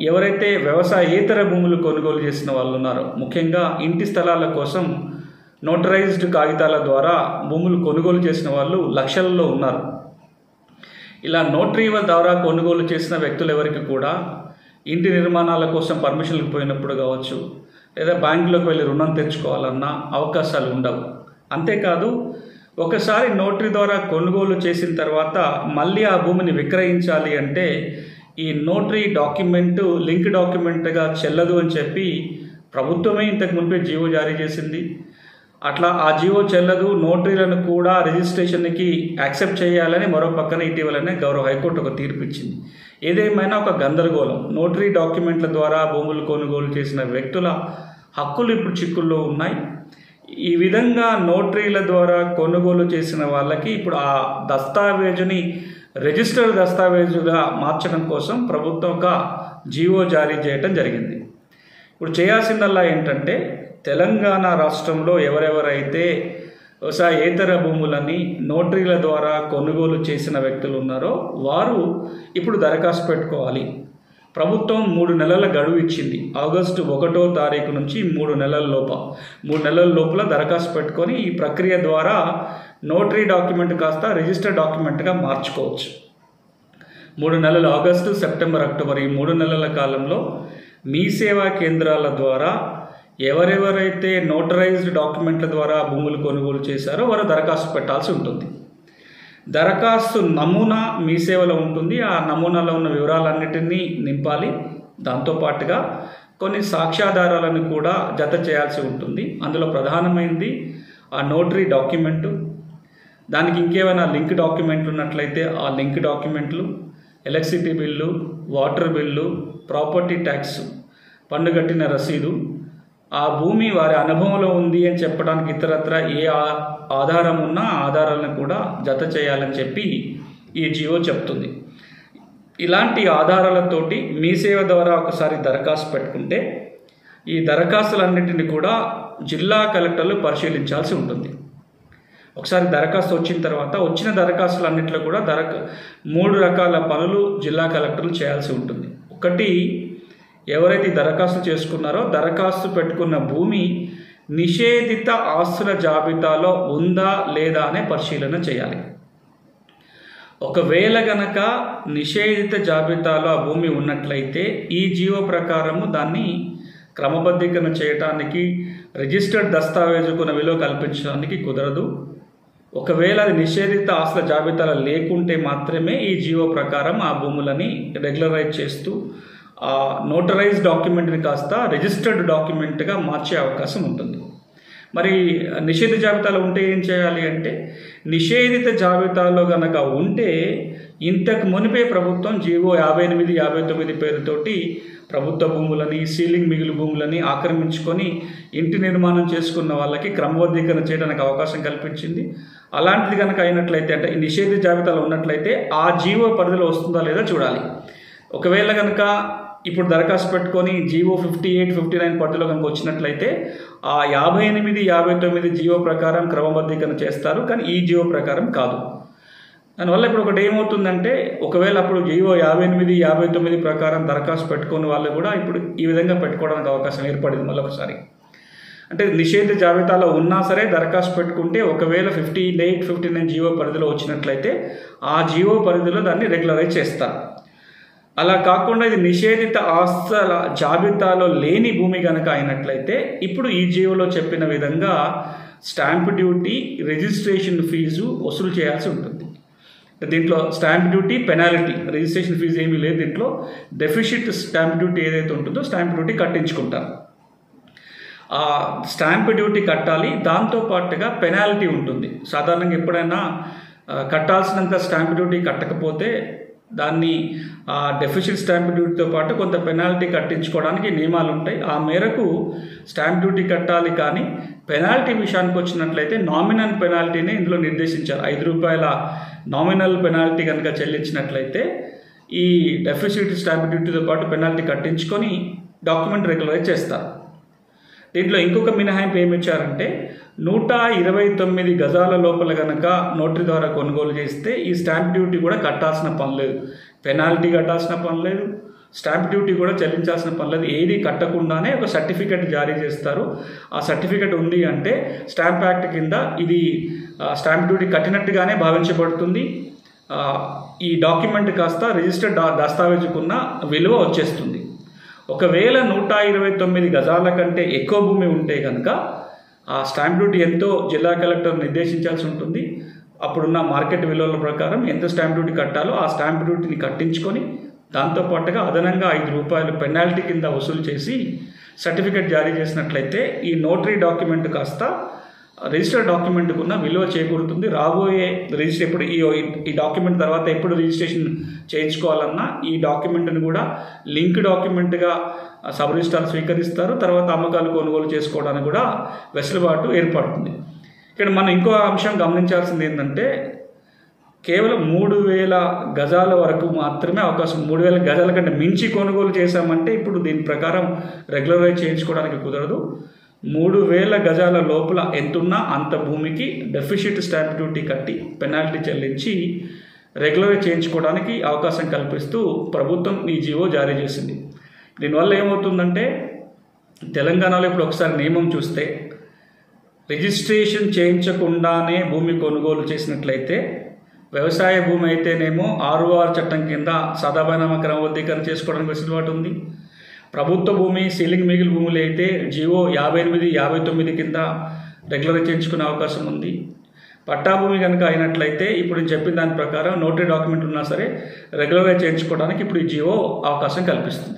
ఎవరైతే వ్యవసాయేతర భూములు కొనుగోలు చేసిన వాళ్ళు ఉన్నారో ముఖ్యంగా ఇంటి స్థలాల కోసం నోటరైజ్డ్ కాగితాల ద్వారా భూములు కొనుగోలు చేసిన వాళ్ళు లక్షలలో ఉన్నారు ఇలా నోటరీ ద్వారా కొనుగోలు చేసిన వ్యక్తులు ఎవరికి కూడా ఇంటి నిర్మాణాల కోసం పర్మిషన్లకు పోయినప్పుడు కావచ్చు లేదా బ్యాంకులోకి వెళ్ళి రుణం తెచ్చుకోవాలన్నా అవకాశాలు ఉండవు అంతేకాదు ఒకసారి నోటరీ ద్వారా కొనుగోలు చేసిన తర్వాత మళ్ళీ ఆ భూమిని విక్రయించాలి అంటే ఈ నోటరీ డాక్యుమెంట్ లింక్ డాక్యుమెంట్గా చెల్లదు అని చెప్పి ప్రభుత్వమే ఇంతకు మునిపే జీవో జారీ చేసింది అట్లా ఆ జీవో చెల్లదు నోటరీలను కూడా రిజిస్ట్రేషన్కి యాక్సెప్ట్ చేయాలని మరో పక్కన ఇటీవలనే గౌరవ హైకోర్టు ఒక తీర్పు ఇచ్చింది ఏదేమైనా ఒక గందరగోళం నోటరీ డాక్యుమెంట్ల ద్వారా భూములు కొనుగోలు చేసిన వ్యక్తుల హక్కులు ఇప్పుడు చిక్కుల్లో ఉన్నాయి ఈ విధంగా నోటరీల ద్వారా కొనుగోలు చేసిన వాళ్ళకి ఇప్పుడు ఆ దస్తావేజుని రిజిస్టర్డ్ దస్తావేజుగా మార్చడం కోసం ప్రభుత్వం ఒక జీవో జారీ చేయడం జరిగింది ఇప్పుడు చేయాల్సిందల్లా ఏంటంటే తెలంగాణ రాష్ట్రంలో ఎవరెవరైతే వ్యవసాయేతర భూములని నోటరీల ద్వారా కొనుగోలు చేసిన వ్యక్తులు ఉన్నారో వారు ఇప్పుడు దరఖాస్తు పెట్టుకోవాలి ప్రభుత్వం మూడు నెలల గడువు ఇచ్చింది ఆగస్టు ఒకటో తారీఖు నుంచి మూడు నెలల లోప మూడు నెలల లోపల దరఖాస్తు పెట్టుకొని ఈ ప్రక్రియ ద్వారా నోటరీ డాక్యుమెంట్ కాస్త రిజిస్టర్ డాక్యుమెంట్గా మార్చుకోవచ్చు మూడు నెలలు ఆగస్టు సెప్టెంబర్ అక్టోబర్ ఈ మూడు నెలల కాలంలో మీ సేవా కేంద్రాల ద్వారా ఎవరెవరైతే నోటరైజ్డ్ డాక్యుమెంట్ల ద్వారా భూములు కొనుగోలు చేశారో వారు దరఖాస్తు పెట్టాల్సి ఉంటుంది దరఖాస్తు నమూనా మీ సేవలో ఉంటుంది ఆ నమూనాలో ఉన్న వివరాలన్నిటినీ నింపాలి దాంతోపాటుగా కొన్ని సాక్ష్యాధారాలను కూడా జత చేయాల్సి ఉంటుంది అందులో ప్రధానమైనది ఆ నోటరీ డాక్యుమెంటు దానికి ఇంకేమైనా లింక్ డాక్యుమెంట్లు ఉన్నట్లయితే ఆ లింక్ డాక్యుమెంట్లు electricity bill water bill property tax పన్ను కట్టిన రసీదు ఆ భూమి వారి అనుభవంలో ఉంది అని చెప్పడానికి ఇతరత్ర ఏ ఆ- ఆధారం ఉన్నా ఆ ఆధారాలను కూడా జత చేయాలని చెప్పి ఈ జియో చెప్తుంది ఇలాంటి ఆధారాలతోటి మీ సేవ ద్వారా ఒకసారి దరఖాస్తు పెట్టుకుంటే ఈ దరఖాస్తులన్నింటినీ కూడా జిల్లా కలెక్టర్లు పరిశీలించాల్సి ఉంటుంది ఒకసారి దరఖాస్తు వచ్చిన తర్వాత వచ్చిన దరఖాస్తులన్నింటిలో కూడా దరఖ మూడు రకాల పనులు జిల్లా కలెక్టర్లు చేయాల్సి ఉంటుంది ఒకటి ఎవరైతే ఈ దరఖాస్తు చేసుకున్నారో దరఖాస్తు పెట్టుకున్న భూమి నిషేధిత ఆస్తుల జాబితాలో ఉందా లేదా అనే పరిశీలన చేయాలి ఒకవేళ గనక నిషేధిత జాబితాలో ఆ భూమి ఉన్నట్లయితే ఈ జీవో ప్రకారము దాన్ని క్రమబద్ధీకరణ చేయటానికి రిజిస్టర్డ్ దస్తావేజుకున్న విలువ కల్పించడానికి కుదరదు ఒకవేళ అది నిషేధిత ఆస్తుల జాబితాలో లేకుంటే మాత్రమే ఈ జీవో ప్రకారం ఆ భూములని రెగ్యులరైజ్ చేస్తూ ఆ నోటరైజ్ డాక్యుమెంట్ని కాస్త రిజిస్టర్డ్ డాక్యుమెంట్గా మార్చే అవకాశం ఉంటుంది మరి నిషేధ జాబితాలో ఉంటే ఏం చేయాలి అంటే నిషేధిత జాబితాలో గనక ఉంటే ఇంతకు మునిపే ప్రభుత్వం జీవో యాభై ఎనిమిది యాభై తొమ్మిది పేరుతోటి ప్రభుత్వ భూములని సీలింగ్ మిగులు భూములని ఆక్రమించుకొని ఇంటి నిర్మాణం చేసుకున్న వాళ్ళకి క్రమబద్ధీకరణ చేయడానికి అవకాశం కల్పించింది అలాంటిది కనుక అయినట్లయితే అంటే ఈ నిషేధ జాబితాలో ఉన్నట్లయితే ఆ జీవో పరిధిలో వస్తుందా లేదా చూడాలి ఒకవేళ కనుక ఇప్పుడు దరఖాస్తు పెట్టుకొని G O fifty eight fifty nine పరిధిలో కనుక వచ్చినట్లయితే ఆ యాభై ఎనిమిది యాభై తొమ్మిది జీవో ప్రకారం క్రమబద్ధీకరణ చేస్తారు కానీ ఈ జీవో ప్రకారం కాదు దానివల్ల ఇప్పుడు ఒకటి ఏమవుతుందంటే ఒకవేళ అప్పుడు జీవో యాభై ఎనిమిది యాభై తొమ్మిది ప్రకారం దరఖాస్తు పెట్టుకునే వాళ్ళు కూడా ఇప్పుడు ఈ విధంగా పెట్టుకోవడానికి అవకాశం ఏర్పడింది మళ్ళీ ఒకసారి అంటే నిషేధ జాబితాలో ఉన్నా సరే దరఖాస్తు పెట్టుకుంటే ఒకవేళ fifty eight fifty nine G O పరిధిలో వచ్చినట్లయితే ఆ జీవో పరిధిలో దాన్ని రెగ్యులరైజ్ చేస్తారు అలా కాకుండా ఇది నిషేధిత ఆస్తుల జాబితాలో లేని భూమి కనుక అయినట్లయితే ఇప్పుడు ఈ జీవోలో చెప్పిన విధంగా స్టాంప్ డ్యూటీ రిజిస్ట్రేషన్ ఫీజు వసూలు చేయాల్సి ఉంటుంది దీంట్లో stamp duty penalty registration fee ఏమీ లేదు దీంట్లో డెఫిషిట్ స్టాంప్ డ్యూటీ ఏదైతే ఉంటుందో స్టాంప్ డ్యూటీ కట్టించుకుంటారు ఆ స్టాంప్ డ్యూటీ కట్టాలి దాంతో పాటుగా పెనాల్టీ ఉంటుంది సాధారణంగా ఎప్పుడైనా ఆ, కట్టాల్సినంత స్టాంప్ డ్యూటీ కట్టకపోతే దాన్ని ఆ డెఫిషిట్ స్టాంప్ డ్యూటీతో పాటు కొంత పెనాల్టీ కట్టించుకోవడానికి నియమాలు ఉంటాయి ఆ మేరకు స్టాంప్ డ్యూటీ కట్టాలి కానీ పెనాల్టీ విషయానికి వచ్చినట్లయితే నామినల్ పెనాల్టీని ఇందులో నిర్దేశించారు ఐదు రూపాయల నామినల్ పెనాల్టీ కనుక చెల్లించినట్లయితే ఈ డెఫిసిట్ స్టాంప్ డ్యూటీతో పాటు పెనాల్టీ కట్టించుకొని డాక్యుమెంట్ రెగ్యులరైజ్ చేస్తారు దీంట్లో ఇంకొక మినహాయింపు ఏమి ఇచ్చారంటే నూట ఇరవై తొమ్మిది గజాల లోపల గనక నోటరీ ద్వారా కొనుగోలు చేస్తే ఈ స్టాంప్ డ్యూటీ కూడా కట్టాల్సిన పని లేదు పెనాల్టీ కట్టాల్సిన పని లేదు స్టాంప్ డ్యూటీ కూడా చెల్లించాల్సిన పనులేదు ఏది కట్టకుండానే ఒక సర్టిఫికెట్ జారీ చేస్తారు ఆ సర్టిఫికెట్ ఉంది అంటే స్టాంప్ యాక్ట్ కింద ఇది ఆ, స్టాంప్ డ్యూటీ కట్టినట్టుగానే భావించబడుతుంది ఆ, ఈ డాక్యుమెంట్ కాస్త రిజిస్టర్డ్ దా దస్తావేజుకున్న విలువ వచ్చేస్తుంది ఒకవేళ నూట ఇరవై తొమ్మిది గజాల కంటే ఎక్కువ భూమి ఉంటే కనుక ఆ స్టాంప్ డ్యూటీ ఎంతో జిల్లా కలెక్టర్ నిర్దేశించాల్సి ఉంటుంది అప్పుడున్న మార్కెట్ విలువల ప్రకారం ఎంత స్టాంప్ డ్యూటీ కట్టాలో ఆ స్టాంప్ డ్యూటీని కట్టించుకొని దాంతోపాటుగా అదనంగా ఐదు రూపాయలు పెనాల్టీ కింద వసూలు చేసి సర్టిఫికెట్ జారీ చేసినట్లయితే ఈ నోటరీ డాక్యుమెంట్ కాస్త రిజిస్టర్ డాక్యుమెంట్కు ఉన్న విలువ చేకూరుతుంది రాబోయే రిజిస్టర్ ఎప్పుడు ఈ ఈ డాక్యుమెంట్ తర్వాత ఎప్పుడు రిజిస్ట్రేషన్ చేయించుకోవాలన్నా ఈ డాక్యుమెంట్ని కూడా లింక్ డాక్యుమెంట్గా సబ్ రిజిస్ట్రార్ స్వీకరిస్తారు తర్వాత అమ్మకాలు కొనుగోలు చేసుకోవడానికి కూడా వెసులుబాటు ఏర్పడుతుంది ఇక్కడ మనం ఇంకో అంశం గమనించాల్సింది ఏంటంటే కేవలం మూడు వేల గజాల వరకు మాత్రమే అవకాశం మూడు వేల గజాల కంటే మించి కొనుగోలు చేశామంటే ఇప్పుడు దీని ప్రకారం రెగ్యులరైజ్ చేయించుకోవడానికి కుదరదు మూడు వేల గజాల లోపల ఎంతున్నా అంత భూమికి డెఫిషిట్ స్టాంప్ డ్యూటీ కట్టి పెనాల్టీ చెల్లించి రెగ్యులరైజ్ చేయించుకోవడానికి అవకాశం కల్పిస్తూ ప్రభుత్వం ఈ జీవో జారీ చేసింది దీనివల్ల ఏమవుతుందంటే తెలంగాణలో ఇప్పుడు ఒకసారి నియమం చూస్తే రిజిస్ట్రేషన్ చేయించకుండానే భూమి కొనుగోలు చేసినట్లయితే వ్యవసాయ భూమి అయితేనేమో ఆర్ఓఆర్ చట్టం కింద సదాబైనామా క్రమబద్ధీకరణ చేసుకోవడానికి వెసులుబాటు ఉంది ప్రభుత్వ భూమి సీలింగ్ మిగిలి భూములు అయితే జీవో యాభై ఎనిమిది యాభై తొమ్మిది కింద రెగ్యులర్ చేయించుకునే అవకాశం ఉంది పట్టా భూమి కనుక అయినట్లయితే ఇప్పుడు నేను చెప్పిన దాని ప్రకారం నోటరీ డాక్యుమెంట్ ఉన్నా సరే రెగ్యులరైజ్ చేయించుకోవడానికి ఇప్పుడు ఈ జీవో అవకాశం కల్పిస్తుంది